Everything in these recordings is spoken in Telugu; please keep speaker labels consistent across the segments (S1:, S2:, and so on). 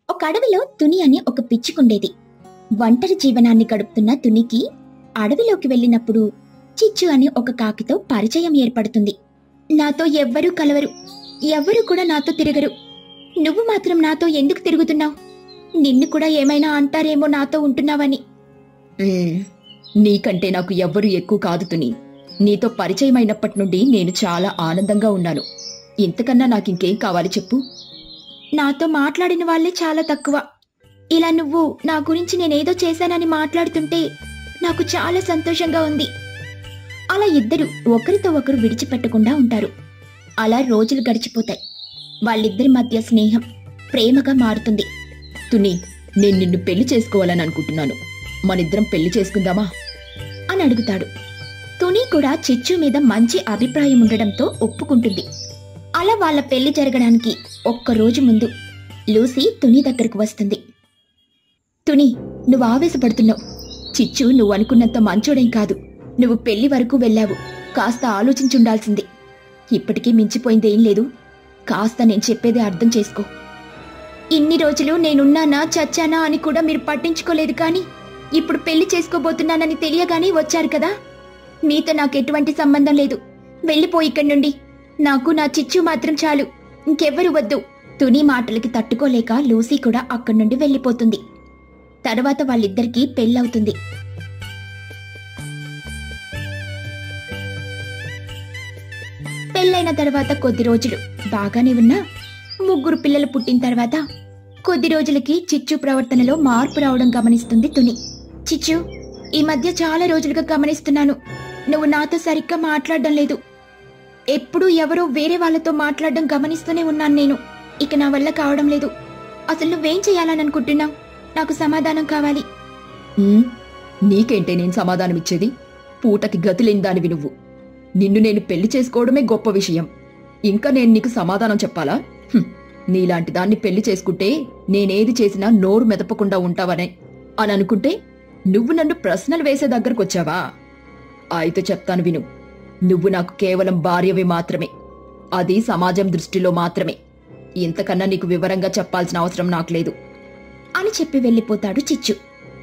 S1: ఒక అడవిలో తుని అని ఒక పిచ్చుకుండేది ఒంటరి జీవనాన్ని గడుపుతున్న తునికి అడవిలోకి వెళ్ళినప్పుడు చిచ్చు అని ఒక కాకితో పరిచయం ఏర్పడుతుంది నాతో ఎవ్వరూ కలవరు ఎవ్వరూ కూడా నాతో తిరగరు నువ్వు మాత్రం నాతో ఎందుకు తిరుగుతున్నావు నిన్ను కూడా ఏమైనా అంటారేమో నాతో ఉంటున్నావని
S2: "మ్మ్, నీకంటే నాకు ఎవ్వరూ ఎక్కువ కాదు తుని నీతో పరిచయం అయినప్పటి నుండి నేను చాలా ఆనందంగా ఉన్నాను ఇంతకన్నా నాకింకేం కావాలి చెప్పు
S1: నాతో మాట్లాడిన వాళ్ళే చాలా తక్కువ ఇలా నువ్వు నా గురించి నేనేదో చేశానని మాట్లాడుతుంటే నాకు చాలా సంతోషంగా ఉంది అలా ఇద్దరు ఒకరితో ఒకరు విడిచిపెట్టకుండా ఉంటారు అలా రోజులు గడిచిపోతాయి వాళ్ళిద్దరి మధ్య స్నేహం ప్రేమగా మారుతుంది
S2: తుని నేను నిన్ను పెళ్లి చేసుకోవాలని అనుకుంటున్నాను మనిద్దరం పెళ్లి చేసుకుందామా
S1: అని అడుగుతాడు తుని కూడా చిచ్చు మీద మంచి అభిప్రాయం ఉండడంతో ఒప్పుకుంటుంది అలా వాళ్ళ పెళ్లి జరగడానికి ఒక్క రోజు ముందు లూసీ తుని దగ్గరకు వస్తుంది తుని నువ్వు ఆవేశపడుతున్నావు చిచ్చు నువ్వు అనుకున్నంత మంచోడేం కాదు నువ్వు పెళ్లి వరకు వెళ్ళావు కాస్త ఆలోచించుండాల్సింది ఇప్పటికీ మించిపోయిందేం లేదు కాస్త నేను చెప్పేది అర్థం చేసుకో ఇన్ని రోజులు నేనున్నానా చచ్చానా అని కూడా మీరు పట్టించుకోలేదు కానీ ఇప్పుడు పెళ్లి చేసుకోబోతున్నానని తెలియగానే వచ్చారు కదా మీతో నాకు ఎటువంటి సంబంధం లేదు వెళ్ళిపో ఇక్కడి నుండి నాకు నా చిచ్చు మాత్రం చాలు ఇంకెవ్వరు వద్దు తుని మాటలకి తట్టుకోలేక లూసీ కూడా అక్కడి నుండి వెళ్ళిపోతుంది తర్వాత వాళ్ళిద్దరికీ పెళ్ళవుతుంది పెళ్ళైన తర్వాత కొద్ది రోజులు బాగానే ఉన్నా ముగ్గురు పిల్లలు పుట్టిన తర్వాత కొద్ది రోజులకి చిచ్చు ప్రవర్తనలో మార్పు రావడం గమనిస్తుంది తుని చిచ్చు ఈ మధ్య చాలా రోజులుగా గమనిస్తున్నాను నువ్వు నాతో సరిగ్గా మాట్లాడడం లేదు ఎప్పుడూ ఎవరో వేరే వాళ్ళతో మాట్లాడడం గమనిస్తూనే ఉన్నాను నేను ఇక నా వల్ల కావడం లేదు అసలు నువ్వేం చేయాలని అనుకుంటున్నావు నాకు సమాధానం కావాలి
S2: "మ్మ్, నీకేంటే నేను సమాధానమిచ్చేది పూటకి గతిలేని దానివి నువ్వు నిన్ను నేను పెళ్లి చేసుకోవడమే గొప్ప విషయం ఇంకా నేను నీకు సమాధానం చెప్పాలా హ్మ్, నీలాంటి దాన్ని పెళ్లి చేసుకుంటే నేనేది చేసినా నోరు మెదపకుండా ఉంటావనే అని అనుకుంటే నువ్వు నన్ను ప్రశ్నలు వేసే దగ్గరకొచ్చావా అయితే చెప్తాను విను నువ్వు నాకు కేవలం భార్యవి మాత్రమే అది సమాజం దృష్టిలో మాత్రమే ఇంతకన్నా నీకు వివరంగా చెప్పాల్సిన అవసరం నాకు లేదు
S1: అని చెప్పి వెళ్ళిపోతాడు చిచ్చు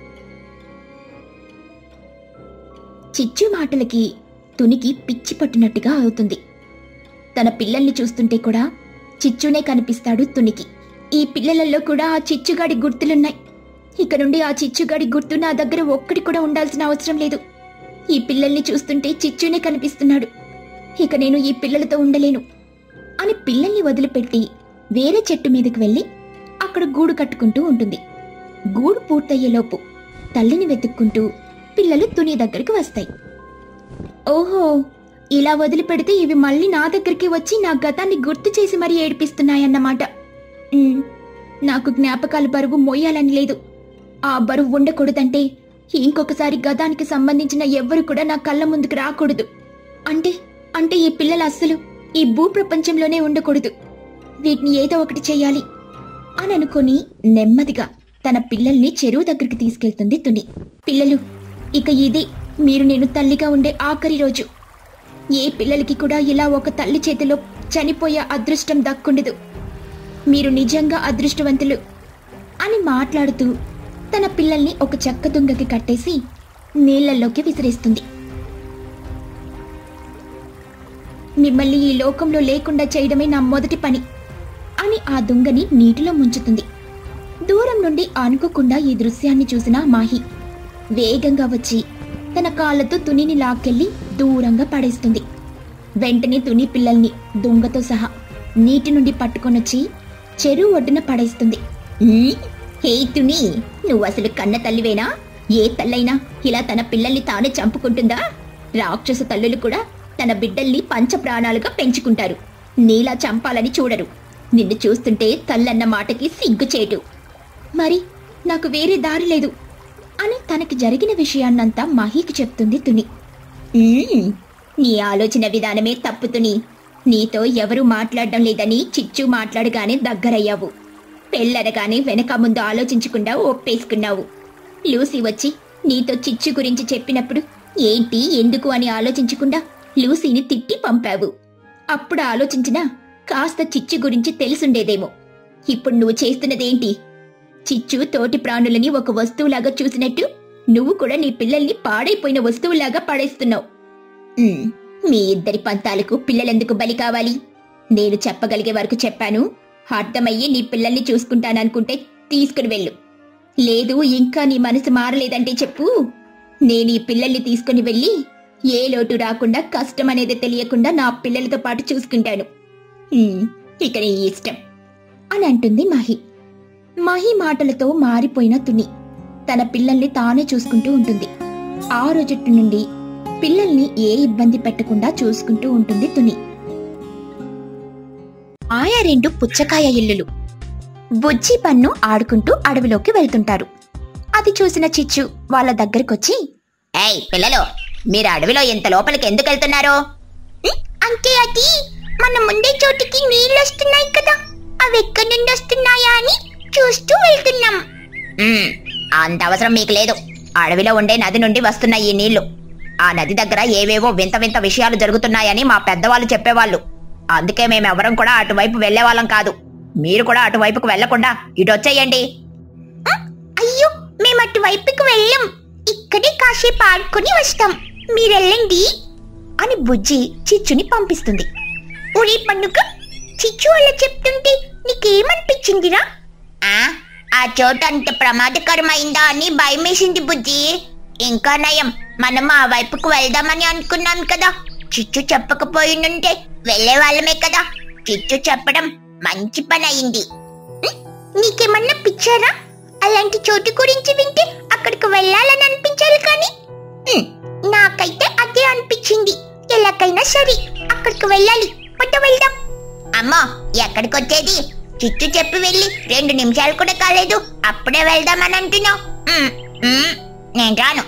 S1: చిచ్చు మాటలకి తునికి పిచ్చి పట్టినట్టుగా అవుతుంది తన పిల్లల్ని చూస్తుంటే కూడా చిచ్చునే కనిపిస్తాడు తునికి ఈ పిల్లలలో కూడా ఆ చిచ్చుగాడి గుర్తులున్నాయి ఇక నుండి ఆ చిచ్చుగాడి గుర్తు నా దగ్గర ఒక్కడి కూడా ఉండాల్సిన అవసరం లేదు ఈ పిల్లల్ని చూస్తుంటే చిచ్చునే కనిపిస్తున్నాడు ఇక నేను ఈ పిల్లలతో ఉండలేను అని పిల్లల్ని వదిలిపెట్టి వేరే చెట్టు మీదకి వెళ్ళి అక్కడ గూడు కట్టుకుంటూ ఉంటుంది గూడు పూర్తయ్యేలోపు తల్లిని వెతుక్కుంటూ పిల్లలు తుని దగ్గరికి వస్తాయి ఓహో ఇలా వదిలిపెడితే ఇవి మళ్ళీ నా దగ్గరికి వచ్చి నా గతాన్ని గుర్తు చేసి మరీ ఏడిపిస్తున్నాయన్నమాట ఉమ్, నాకు జ్ఞాపకాల బరువు మోయాలని లేదు ఆ బరువు ఉండకూడదంటే ఇంకొకసారి గతానికి సంబంధించిన ఎవ్వరు కూడా నా కళ్ళ ముందుకు రాకూడదు అంటే అంటే ఈ పిల్లలు అస్సలు ఈ భూ ప్రపంచంలోనే ఉండకూడదు వీటిని ఏదో ఒకటి చెయ్యాలి అని అనుకుని నెమ్మదిగా తన పిల్లల్ని చెరువు దగ్గరికి తీసుకెళ్తుంది తుని పిల్లలు ఇక ఇది మీరు నేను తల్లిగా ఉండే ఆఖరి రోజు ఏ పిల్లలకి కూడా ఇలా ఒక తల్లి చేతిలో చనిపోయే అదృష్టం దక్కుండదు మీరు నిజంగా అదృష్టవంతులు అని మాట్లాడుతూ తన పిల్లల్ని ఒక చెక్క దుంగకి కట్టేసి నీళ్లలోకి విసిరేస్తుంది మిమ్మల్ని ఈ లోకంలో లేకుండా చేయడమే నా మొదటి పని అని ఆ దుంగని నీటిలో ముంచుతుంది దూరం నుండి అనుకోకుండా ఈ దృశ్యాన్ని చూసిన మాహి వేగంగా వచ్చి తన కాళ్ళతో తునిని లాక్కెళ్లి దూరంగా పడేస్తుంది వెంటనే తుని పిల్లల్ని దుంగతో సహా నీటి నుండి పట్టుకొనొచ్చి చెరువు ఒడ్డున పడేస్తుంది "ఉమ్, హే తుని నువ్వు అసలు కన్న తల్లివేనా ఏ తల్లైనా ఇలా తన పిల్లల్ని తానే చంపుకుంటుందా రాక్షస తల్లులు కూడా తన బిడ్డల్ని పంచ ప్రాణాలుగా పెంచుకుంటారు నీలా చంపాలని చూడరు నిన్ను చూస్తుంటే తల్లన్న మాటకి సిగ్గుచేటు మరి నాకు వేరే దారి లేదు అని తనకి జరిగిన విషయాన్నంతా మహీకి చెప్తుంది తుని "ఉమ్, నీ ఆలోచన విధానమే తప్పుతుని నీతో ఎవరు మాట్లాడడం లేదని చిచ్చు మాట్లాడగానే దగ్గరయ్యావు పెళ్ళనగానే వెనక ముందు ఆలోచించకుండా ఒప్పేసుకున్నావు లూసీ వచ్చి నీతో చిచ్చు గురించి చెప్పినప్పుడు ఏంటి ఎందుకు అని ఆలోచించకుండా లూసీని తిట్టి పంపావు అప్పుడు ఆలోచించినా కాస్త చిచ్చు గురించి తెలుసుండేదేమో ఇప్పుడు నువ్వు చేస్తున్నదేంటి చిచ్చు తోటి ప్రాణులని ఒక వస్తువులాగా చూసినట్టు నువ్వు కూడా నీ పిల్లల్ని పాడైపోయిన వస్తువులాగా పడేస్తున్నావు ఉమ్, మీ ఇద్దరి పంతాలకు పిల్లలెందుకు బలి కావాలి నేను చెప్పగలిగే వరకు చెప్పాను అర్థమయ్యి నీ పిల్లల్ని చూసుకుంటాననుకుంటే తీసుకుని వెళ్ళు లేదు ఇంకా నీ మనసు మారలేదంటే చెప్పు నేను ఈ పిల్లల్ని తీసుకుని వెళ్ళి ఏ లోటు రాకుండా కష్టం అనేది తెలియకుండా నా పిల్లలతో పాటు చూసుకుంటాను ఉమ్, ఇక నీ ఇష్టం అని అంటుంది మహి మహి మాటలతో మారిపోయిన తుని తన పిల్లల్ని తానే చూసుకుంటూ ఉంటుంది ఆ రోజుటి నుండి పిల్లల్ని ఏ ఇబ్బంది పెట్టకుండా చూసుకుంటూ ఉంటుంది తుని ఆయా రెండు పుచ్చకాయ ఇల్లులు బుజ్జి పన్ను ఆడుకుంటూ అడవిలోకి వెళ్తుంటారు అది చూసిన చిచ్చు వాళ్ళ దగ్గరకొచ్చి
S3: ఏయ్ పిల్లలు మీరు అడవిలో ఇంత లోపలికి ఎందుకు వెళ్తున్నారు
S1: అంటే అది మన ముందే చోటికి నీళ్ళు వస్తున్నాయి కదా అవి ఎక్కడి నుండి వస్తున్నాయా అని చూస్తూ వెళ్తున్నాం
S3: మ్మ్, అంత అవసరం మీకు లేదు అడవిలో ఉండే నది నుండి వస్తున్న ఈ నీళ్లు ఆ నది దగ్గర ఏవేవో వింత వింత విషయాలు జరుగుతున్నాయని మా పెద్దవాళ్ళు చెప్పేవాళ్ళు అందుకే మేమెవరం కూడా అటువైపు వెళ్లేవాళ్ళం కాదు మీరు కూడా అటువైపుకు వెళ్లకుండా ఇటు వచ్చేయండి
S1: అయ్యో మేము అటువైపుకి వెళ్ళాం ఇక్కడే కాసేపు ఆడుకుని వస్తాం మీరెళ్ళండి అని బుజ్జి చిచ్చుని పంపిస్తుంది ఒరే పండుగ చిచ్చు అలా చెప్తుంటే నీకేమనిపించిందిరా
S3: ఆ ఆ చోటు అంత ప్రమాదకరమైందా అని భయమేసింది బుజ్జి ఇంకా నయం మనం ఆ వైపుకు వెళ్దామని అనుకున్నాం కదా చిచ్చు చెప్పకపోయినుంటే వెళ్లే వాళ్ళమే కదా చిచ్చు చెప్పడం మంచి పని అయింది
S1: నీకేమన్నా పిచ్చారా అలాంటి చోటు గురించి వింటే అక్కడికి వెళ్ళాలని అనిపించాలి కానీ ఉమ్, నాకైతే అదే అనిపించింది ఎలాగైనా సరే అక్కడికి వెళ్ళాలి పట్ట వెళ్దాం
S3: అమ్మో ఎక్కడికి వచ్చేది చిచ్చు చెప్పి వెళ్ళి రెండు నిమిషాలు కూడా కాలేదు అప్పుడే వెళ్దామని అంటున్నావు ఉమ్, ఉమ్, నేను రాను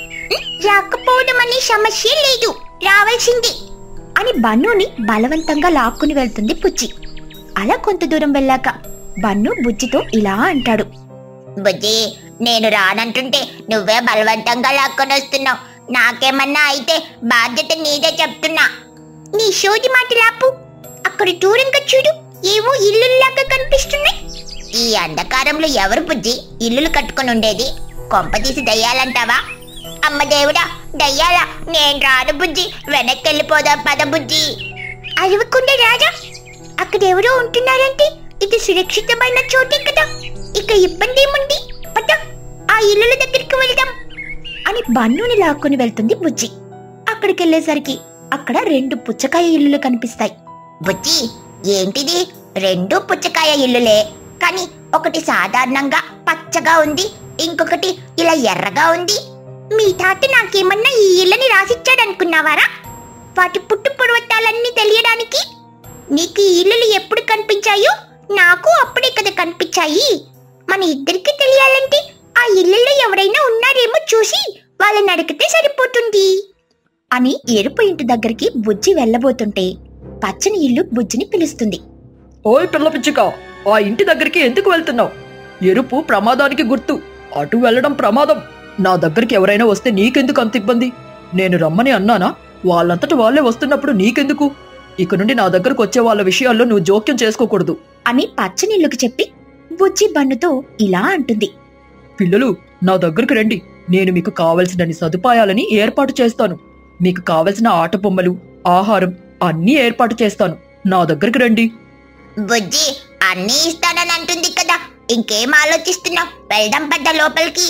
S1: రాకపోవడం అనే సమస్య లేదు రావాల్సింది అని బన్నుని బలవంతంగా లాక్కుని వెళ్తుంది బుజ్జి అలా కొంత దూరం వెళ్ళాక బన్ను బుజ్జితో ఇలా అంటాడు
S3: బుజ్జి నేను రానంటుంటే నువ్వే బలవంతంగా లాక్కొని వస్తున్నావు నాకేమన్నా అయితే బాధ్యత నీదే చెప్తున్నా
S1: నీ సోది మాటలాపు అక్కడ దూరంగా చూడు ఏవో ఇల్లుల్లాగా కనిపిస్తున్నాయి
S3: ఈ అంధకారంలో ఎవరు బుజ్జి ఇల్లులు కట్టుకొని ఉండేది కొంప తీసి దయ్యాలంటావా అమ్మ దేవుడా దయ్యాలా నేను రాను బుజ్జి వెనక్కి వెళ్ళిపోదాం పద బుజ్జి
S1: అరవకుండా రాజా అక్కడ ఎవరో ఉంటున్నారంటే ఇది సురక్షితమైన చోటే కదా ఇక ఇబ్బంది ఏముంది పద ఆ ఇల్లుల దగ్గరికి వెళ్దాం అని బన్నుని లాక్కొని వెళ్తుంది బుజ్జి అక్కడికి వెళ్ళేసరికి అక్కడ రెండు పుచ్చకాయ ఇల్లులు కనిపిస్తాయి
S3: బుజ్జి ఏంటిది రెండు పుచ్చకాయ ఇల్లులే కానీ ఒకటి సాధారణంగా పచ్చగా ఉంది ఇంకొకటి ఇలా ఎర్రగా ఉంది
S1: మీ తాత నాకేమన్నా ఈ ఇళ్ళని రాసిచ్చాడనుకున్నావారా వాటి పుట్టు పర్వతాలన్నీ తెలియడానికి నీకు ఈ ఇల్లులు ఎప్పుడు కనిపించాయో నాకు అప్పుడే కదా కనిపించాయి మన ఇద్దరికి తెలియాలంటే ఆ ఇళ్ళల్లో ఎవరైనా ఉన్నారేమో చూసి వాళ్ళని అడిగితే సరిపోతుంది అని ఎరుపు ఇంటి దగ్గరికి బుజ్జి వెళ్ళబోతుంటే పచ్చని ఇల్లు బుజ్జిని పిలుస్తుంది
S2: ఓయ్ పిల్ల పిచ్చిక ఆ ఇంటి దగ్గరికి ఎందుకు వెళ్తున్నావు ఎరుపు ప్రమాదానికి గుర్తు అటు వెళ్ళడం ప్రమాదం నా దగ్గరికి ఎవరైనా వస్తే నీకెందుకు అంత ఇబ్బంది నేను రమ్మని అన్నానా వాళ్ళంతట వాళ్ళే వస్తున్నప్పుడు నీకెందుకు ఇక నుండి నా దగ్గరకు వచ్చే వాళ్ళ విషయాల్లో నువ్వు జోక్యం చేసుకోకూడదు
S1: అని పచ్చని ఇల్లుకి చెప్పి బుజ్జి బన్నుతో ఇలా అంటుంది
S2: పిల్లలు నా దగ్గరికి రండి నేను మీకు కావలసినన్ని సదుపాయాలని ఏర్పాటు చేస్తాను మీకు కావలసిన ఆట బొమ్మలు ఆహారం అన్నీ ఏర్పాటు చేస్తాను నా దగ్గరికి రండి
S3: బుజ్జి అన్నీ ఇస్తానని అంటుంది కదా ఇంకేం ఆలోచిస్తున్నావు వెళ్దాం పడ్డ లోపలికి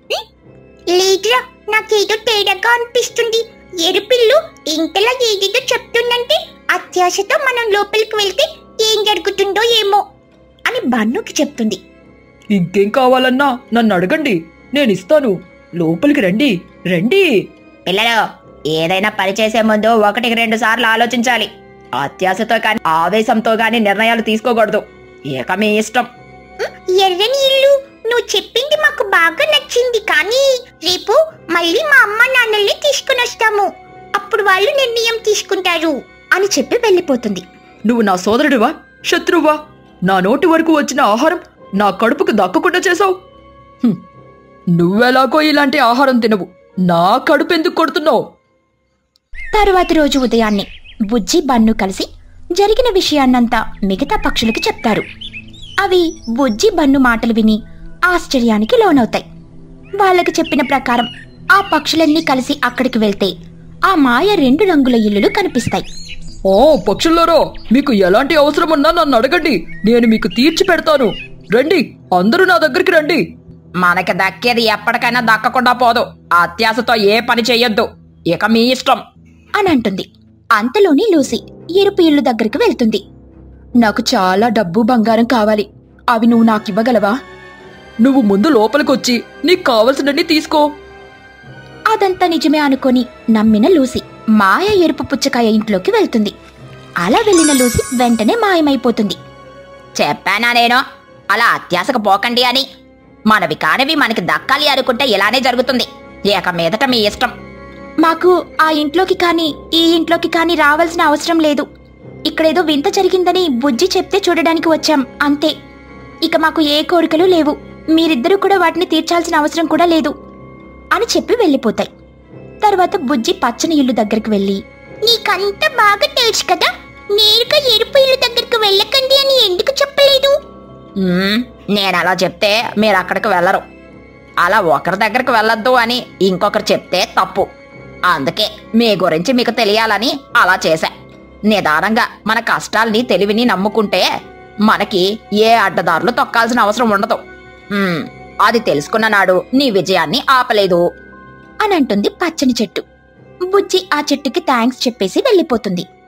S1: లేదురా నాకేదో తేడాగా అనిపిస్తుంది ఎరుపిల్లు ఇంతలా ఏదేదో చెప్తుందంటే అత్యాశతో మనం లోపలికి వెళ్తే ఏం జరుగుతుందో ఏమో అని బన్నుకి చెప్తుంది
S2: ఇంకేం కావాలన్నా నన్ను అడగండి నేను ఇస్తాను లోపలికి రండి రండి
S3: పిల్లలు ఏదైనా పని చేసే ముందు ఒకటికి రెండు సార్లు ఆలోచించాలి అత్యాశతో కానీ ఆవేశంతో కానీ నిర్ణయాలు తీసుకోకూడదు ఇక మీ ఇష్టం
S1: ఎర్రని ఇల్లు నువ్వు చెప్పింది మాకు బాగా నచ్చింది కానీ రేపు మళ్ళీ మా అమ్మ నాన్నల్ని తీసుకుని వస్తాము అప్పుడు వాళ్ళు నిర్ణయం తీసుకుంటారు అని చెప్పి వెళ్ళిపోతుంది
S2: నువ్వు నా సోదరుడివా శత్రువా నా నోటి వరకు వచ్చిన ఆహారం నా కడుపుకు దక్కకుండా చేశావు హ్మ్. నువ్వెలాగో ఇలాంటి ఆహారం తినవు నా కడుపు ఎందుకు కొడుతున్నావు
S1: తరువాతి రోజు ఉదయాన్నే బుజ్జి బన్ను కలిసి జరిగిన విషయాన్నంతా మిగతా పక్షులకి చెప్తారు అవి బుజ్జి బన్ను మాటలు విని ఆశ్చర్యానికి లోనవుతాయి వాళ్ళకి చెప్పిన ప్రకారం ఆ పక్షులన్నీ కలిసి అక్కడికి వెళ్తే ఆ మాయ రెండు రంగుల ఇల్లులు కనిపిస్తాయి
S2: ఓ పక్షుల్లారా మీకు ఎలాంటి అవసరం ఉన్నా నన్ను అడగండి నేను మీకు తీర్చి పెడతాను రండి అందరూ నా దగ్గరికి రండి
S3: మనకి దక్కేది ఎప్పటికైనా దక్కకుండా పోదు అత్యాశతో ఏ పని చెయ్యొద్దు ఇక మీ ఇష్టం
S1: అని అంటుంది అంతలోనే లూసీ ఎరుపు ఇల్లు దగ్గరికి వెళ్తుంది
S2: నాకు చాలా డబ్బు బంగారం కావాలి అవి నువ్వు నాకు ఇవ్వగలవా నువ్వు ముందు లోపలికొచ్చి నీకు కావలసినన్ని తీసుకో
S1: అదంతా నిజమే అనుకొని నమ్మిన లూసీ మాయ ఎరుపు పుచ్చకాయ ఇంట్లోకి వెళ్తుంది అలా వెళ్ళిన లూసీ వెంటనే మాయమైపోతుంది
S3: చెప్పానా నేను అలా అత్యాశకు పోకండి అని మనవి కానివి మనకి దక్కాలి అనుకుంటే ఇలానే జరుగుతుంది ఇక మీదట మీ ఇష్టం
S1: మాకు ఆ ఇంట్లోకి కానీ ఈ ఇంట్లోకి కానీ రావాల్సిన అవసరం లేదు ఇక్కడేదో వింత జరిగిందని బుజ్జి చెప్తే చూడడానికి వచ్చాం అంతే ఇక మాకు ఏ కోరికలు లేవు మీరిద్దరూ కూడా వాటిని తీర్చాల్సిన అవసరం కూడా లేదు అని చెప్పి వెళ్ళిపోతాయి తర్వాత బుజ్జి పచ్చని ఇల్లు దగ్గరికి వెళ్ళి నీకంత బాగా తెలుసు కదా నేరుగా ఎరుపు ఇల్లు దగ్గరికి వెళ్ళకండి అని ఎందుకు చెప్పలేదు
S3: మ్మ్, నేను అలా చెప్తే మీరు అక్కడికి వెళ్ళరు అలా ఒకరి దగ్గరికి వెళ్ళొద్దు అని ఇంకొకరు చెప్తే తప్పు అందుకే మీ గురించి మీకు తెలియాలని అలా చేశా నిదానంగా మన కష్టాల్ని తెలివిని నమ్ముకుంటే మనకి ఏ అడ్డదారులు తొక్కాల్సిన అవసరం ఉండదు మ్మ్, అది తెలుసుకున్న నాడు నీ విజయాన్ని ఆపలేదు
S1: అని అంటుంది పచ్చని చెట్టు బుజ్జి ఆ చెట్టుకి థ్యాంక్స్ చెప్పేసి వెళ్ళిపోతుంది